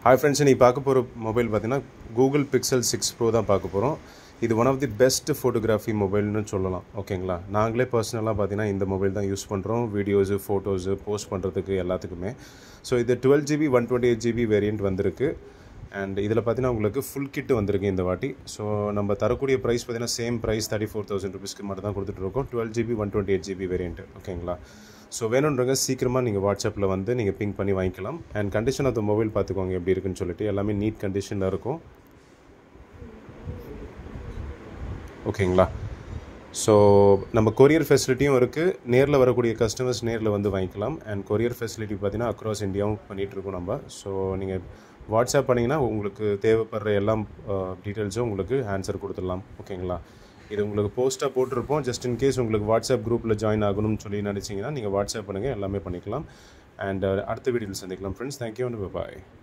hi friends நீ பார்க்க போகிற மொபைல் பார்த்தீங்கன்னா கூகுள் பிக்சல் சிக்ஸ் ப்ரோ தான் பார்க்க போகிறோம் இது one of the best photography மொபைல்னு சொல்லலாம் ஓகேங்களா நாங்களே பர்சனலாக பார்த்தீங்கன்னா இந்த மொபைல் தான் யூஸ் பண்ணுறோம் வீடியோஸு ஃபோட்டோஸு போஸ்ட் பண்ணுறதுக்கு எல்லாத்துக்குமே ஸோ இது twelve GB one twenty eight GB variant வந்திருக்கு அண்ட் இதில் பார்த்தீங்கன்னா உங்களுக்கு ஃபுல் கிட்டு வந்திருக்கு இந்த வாட்டி ஸோ நம்ம தரக்கூடிய ப்ரைஸ் பார்த்தீங்கன்னா same price thirty four thousand ருபீஸ்க்கு மட்டும் தான் கொடுத்துட்டு இருக்கோம் twelve GB one twenty eight GB variant ஓகேங்களா ஸோ வேணுன்றவங்க சீக்கிரமாக நீங்கள் வாட்ஸ்அப்பில் வந்து நீங்கள் பிங்க் பண்ணி வாங்கிக்கலாம் and condition of the mobile பார்த்துக்கோங்க எப்படி இருக்குன்னு சொல்லிட்டு எல்லாமே நீட் கண்டிஷனில் இருக்கும் ஓகேங்களா ஸோ நம்ம கொரியர் ஃபெசிலிட்டியும் இருக்குது நேரில் வரக்கூடிய கஸ்டமர்ஸ் நேரில் வந்து வாங்கிக்கலாம் அண்ட் கொரியர் ஃபெசிலிட்டி பார்த்தீங்கன்னா அக்ராஸ் இந்தியாவும் பண்ணிகிட்ருக்கோம் நம்ம ஸோ நீங்கள் வாட்ஸ்அப் பண்ணிங்கன்னா உங்களுக்கு தேவைப்படுற எல்லா டீட்டெயில்ஸும் உங்களுக்கு ஆன்சர் கொடுத்துடலாம் ஓகேங்களா இது உங்களுக்கு போஸ்ட்டாக போட்டிருப்போம் ஜஸ்ட் இன் கேஸ் உங்களுக்கு வாட்ஸ்அப் குரூப்பில் ஜாயின் ஆகணும்னு சொல்லி நினச்சிங்கன்னா நீங்கள் வாட்ஸ்அப் பண்ணுங்கள் எல்லாமே பண்ணிக்கலாம் அண்ட் அடுத்த வீடியோவில் சந்திக்கலாம் ஃப்ரெண்ட்ஸ் தேங்க்யூ அண்ட் பாய்